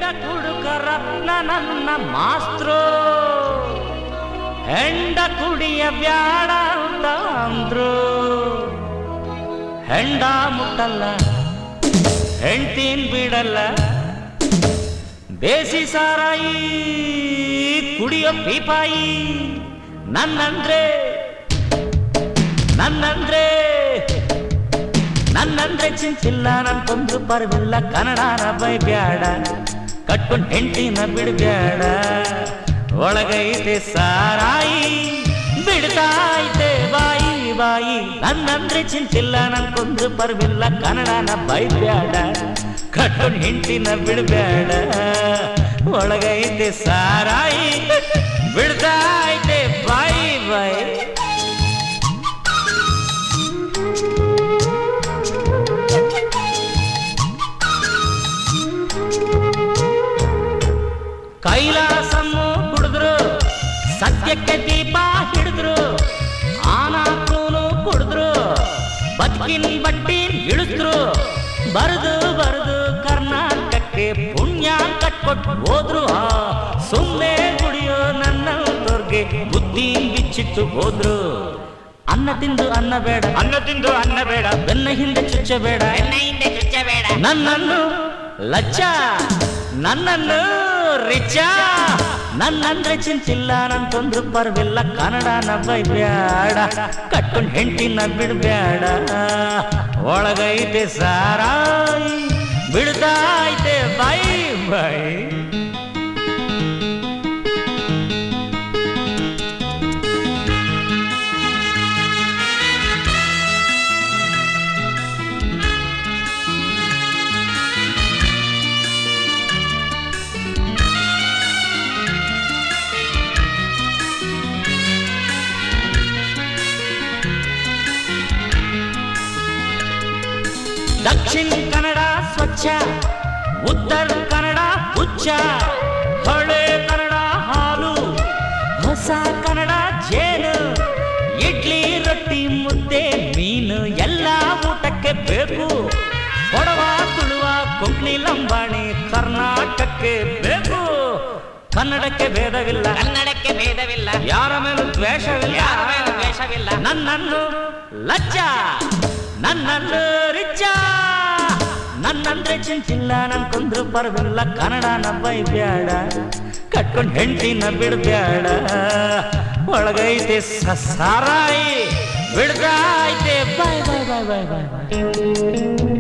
ಕುಡುಕ ರತ್ನ ನನ್ನ ಮಾಸ್ತ್ರು ಹೆಂಡ ಕುಡಿಯ ಬ್ಯಾಡ ಅಂತ ಅಂದ್ರು ಹೆಂಡ ಮುಟ್ಟಲ್ಲ ಹೆಂಡ್ತೀನ್ ಬಿಡಲ್ಲ ಬೇಸಿ ಸಾರಾಯಿ ಕುಡಿಯೋ ಪೀಪಾಯಿ ನನ್ನಂದ್ರೆ ನನ್ನಂದ್ರೆ ನನ್ನಂದ್ರೆ ಚಿಂಚಿಲ್ಲ ನನ್ ಕೊಂದು ಪರ್ವಿಲ್ಲ ಕನ್ನಡನ ಬೈಬ್ಯಾಡ ಕಟ್ಕೊಂಡ್ ಹೆಂಡತಿನ ಬಿಡ್ಬ್ಯಾಡ ಒಳಗೈತೆ ಸಾರಾಯಿ ಬಿಡ್ತಾಯ್ತೆ ಬಾಯಿ ಬಾಯಿ ನನ್ನಂದ್ರೆ ಚಿಂಚಿಲ್ಲ ನನ್ ಕೊಂದು ಪರ್ವಿಲ್ಲ ಕನ್ನಡನ ಬೈಬ್ಯಾಡ ಕಟ್ಕೊಂಡ್ ಹೆಂಡತಿನ ಬಿಡ್ಬ್ಯಾಡ ಒಳಗೈತೆ ಸಾರಾಯಿ ಬಿಡ್ತಾಯ್ತೆ ಬಾಯಿ ಬಾಯಿ ಕೈಲಾಸನ್ನು ಕುಡಿದ್ರು ಸತ್ಯಕ್ಕೆ ದೀಪ ಹಿಡಿದ್ರು ಆನಾಕೂನು ಕುಡಿದ್ರು ಬದುಕಿನ ಬಟ್ಟಿ ಇಳಿದ್ರು ಬರೆದು ಬರೆದು ಕರ್ನಾಟಕಕ್ಕೆ ಪುಣ್ಯ ಕಟ್ಕೊಟ್ಟು ಹೋದ್ರು ಆ ಸುಮ್ಮನೆ ಕುಡಿಯೋ ನನ್ನ ತೋರ್ಗೆ ಬುದ್ಧಿ ಬಿಚ್ಚಿಟ್ಟು ಹೋದ್ರು ಅನ್ನ ತಿಂದು ಅನ್ನ ಬೇಡ ಅನ್ನ ತಿಂದು ಅನ್ನ ಬೇಡ ಬೆನ್ನ ಹಿಂದೆ ಚುಚ್ಚಬೇಡ ಬೆನ್ನ ಹಿಂದೆ ಚುಚ್ಚಬೇಡ ನನ್ನನ್ನು ಲಚ್ಚ ನನ್ನನ್ನು ರಿಚ ನನ್ನಂದ್ರೆ ಚಿಂತಿಲ್ಲ ನನ್ ತೊಂದ್ರು ಪರ್ವಿಲ್ಲ ಕನ್ನಡನ ಬೈಬ್ಯಾಡ ಕಟ್ಕೊಂಡ್ ಹೆಂಡತಿನ ಬಿಡ್ಬ್ಯಾಡ ಒಳಗೈತೆ ಸಾರಾಯಿ ಬಿಡ್ತಾಯ್ತೆ ಬೈ ಬೈ ದಕ್ಷಿಣ ಕನ್ನಡ ಸ್ವಚ್ಛ ಉತ್ತರ ಕನ್ನಡ ಹುಚ್ಚ ಹಳೆ ಕನ್ನಡ ಹಾಲು ಹೊಸ ಕನ್ನಡ ಜೇನು ಇಡ್ಲಿ ರೊಟ್ಟಿ ಮುದ್ದೆ ಮೀನು ಎಲ್ಲ ಊಟಕ್ಕೆ ಬೇಕು ಕೊಡವ ತುಳುವ ಕೊಂಕಣಿ ಲಂಬಾಣಿ ಕರ್ನಾಟಕಕ್ಕೆ ಬೇಕು ಕನ್ನಡಕ್ಕೆ ಭೇದವಿಲ್ಲ ಕನ್ನಡಕ್ಕೆ ಭೇದವಿಲ್ಲ ಯಾರ ಮೇಲೂ ದ್ವೇಷವಿಲ್ಲ ಯಾರ ಮೇಲೂ ದ್ವೇಷವಿಲ್ಲ. ನನ್ನನ್ನು ಲಜ್ಜ ನನ್ನನ್ನು ರಿಚ್ಚ ನನ್ನಂದ್ರೆ ಚಿಂಚಿಲ್ಲ ನನ್ ಕೊಂದ್ರು ಪರ್ವಿಲ್ಲ ಕನ್ನಡನ ಬೈಬ್ಯಾಡ ಕಟ್ಕೊಂಡ್ ಹೆಂಡತಿನ ಬಿಡ್ಬ್ಯಾಡ ಒಳಗೈತೆ ಸ- ಸಾರಾಯಿ ಬಿಡ್ದಾಯ್ತೆ ಬಾಯ್ ಬಾಯ್ ಬಾಯ್ ಬಾಯ್ ಬಾಯ್ ಬಾಯ್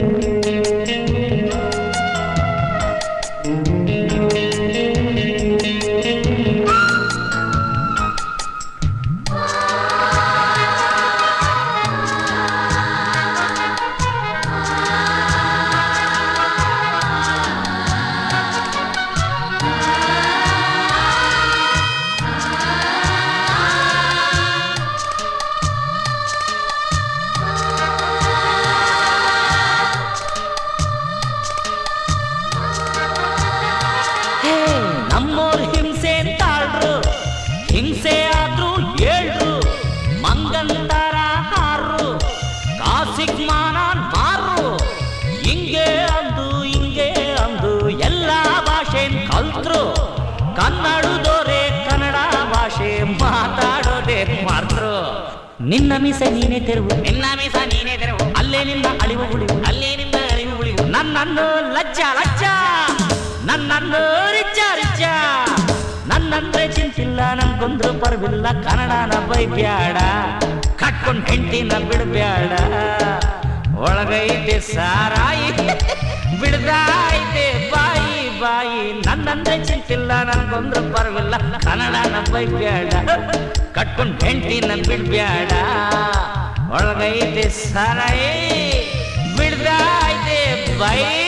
ಹೇ, ನಮ್ಮೋರ್ ಹಿಂಸೆ ತಾಳ್ರು ಹಿಂಸೆ ಆದ್ರೂ ಏಳ್ರು ಮಂಗಂತರ ಹಾರು ಕಾಸಿಗ್ ಮಾನ ಮಾರು ಹಿಂಗೆ ಅಂದು ಹಿಂಗೆ ಅಂದು ಎಲ್ಲ ಭಾಷೆ ಕಲ್ತ್ರು ಕನ್ನಡದೋರೆ ಕನ್ನಡ ಭಾಷೆ ಮಾತಾಡೋದೇ ಮಾರ್ತರು ನಿನ್ನ ಮೀಸೆ ನೀನೇ ತೆರವು ನಿನ್ನ ಮೀಸ ನೀನೇ ತೆರವು ಅಲ್ಲೇ ನಿನ್ನ ಅಳಿವು ಉಳಿವು ಅಲ್ಲೇ ನಿನ್ನ ಅರಿವು ಉಳಿವು ನನ್ನನ್ನು ಲಜ್ಜ ಲಜ್ಜ ನನ್ನನ್ನು ರಿಚ್ಚ ರಿಚ್ಚ ನನ್ನಂದ್ರೆ ಚಿಂತಿಲ್ಲ ನನ್ಗೊಂದ್ರು ಪರ್ವಿಲ್ಲ ಕನ್ನಡನ ಬೈಬ್ಯಾಡ ಕಟ್ಕೊಂಡ್ ಹೆಂಡತಿನ ಬಿಡ್ಬ್ಯಾಡ ಒಳಗೈತೆ ಸಾರಾಯಿ ಬಿಡ್ದಾಯ್ತೆ ಬಾಯಿ ಬಾಯಿ ನನ್ನಂದ್ರೆ ಚಿಂತಿಲ್ಲ ನನ್ಗೊಂದ್ರು ಪರ್ವಿಲ್ಲ ಕನ್ನಡನ ಬೈಬ್ಯಾಡ ಕಟ್ಕೊಂಡ್ ಹೆಂಡತಿನ ಬಿಡ್ಬ್ಯಾಡ ಒಳಗೈತೆ ಸಾರಾಯಿ ಬಿಡ್ದಾಯ್ತೆ ಬೈ